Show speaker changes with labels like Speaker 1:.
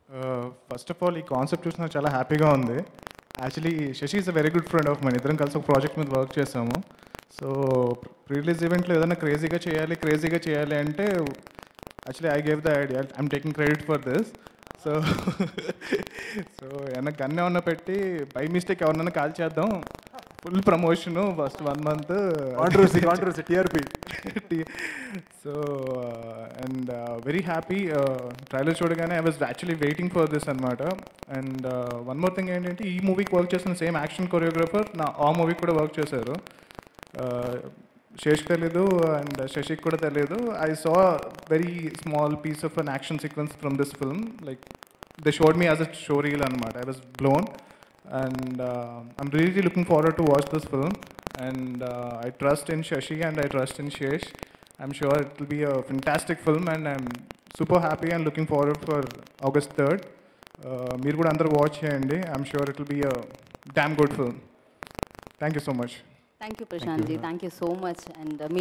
Speaker 1: First of all ఈ concept చూసి నాకు చాలా హ్యాపీగా ఉంది actually Sashi is a very good friend of మన ఇద్దరం కలిసి ఒక ప్రాజెక్ట్ మీద వర్క్ చేసాము సో రిలీజ్ ఈవెంట్లో ఏదైనా క్రేజీగా చేయాలి క్రేజీగా చేయాలి అంటే actually I gave the idea I'm taking credit for this so so ఏమన్నా గన్ ఏమన్నా పెట్టి బై మిస్టేక్ ఎవరినైనా కాల్ చేద్దాం full promotion first one month
Speaker 2: controversy controversy TRP
Speaker 1: so and very happy trailer చూడగానే I was actually waiting for this అనమాట and one more thing ఏంటంటే ఈ మూవీకి వర్క్ చేసిన సేమ్ యాక్షన్ కొరియోగ్రాఫర్ నా ఆ మూవీకి కూడా వర్క్ చేశారు శేష్ తెలీదు అండ్ శశికి కూడా తెలియదు I saw very small piece of an action sequence from this film like they showed me as a show reel అనమాట I was blown and uh, I'm really looking forward to watch this film. And uh, I trust in Shashi and I trust in Shesh. I'm sure it will be a fantastic film, and I'm super happy and looking forward for August 3rd. Uh, మీరు కూడా అందరూ watch చేయండి I'm sure it will be a damn good film thank you so much
Speaker 3: thank you Prashanth ji thank you so much and me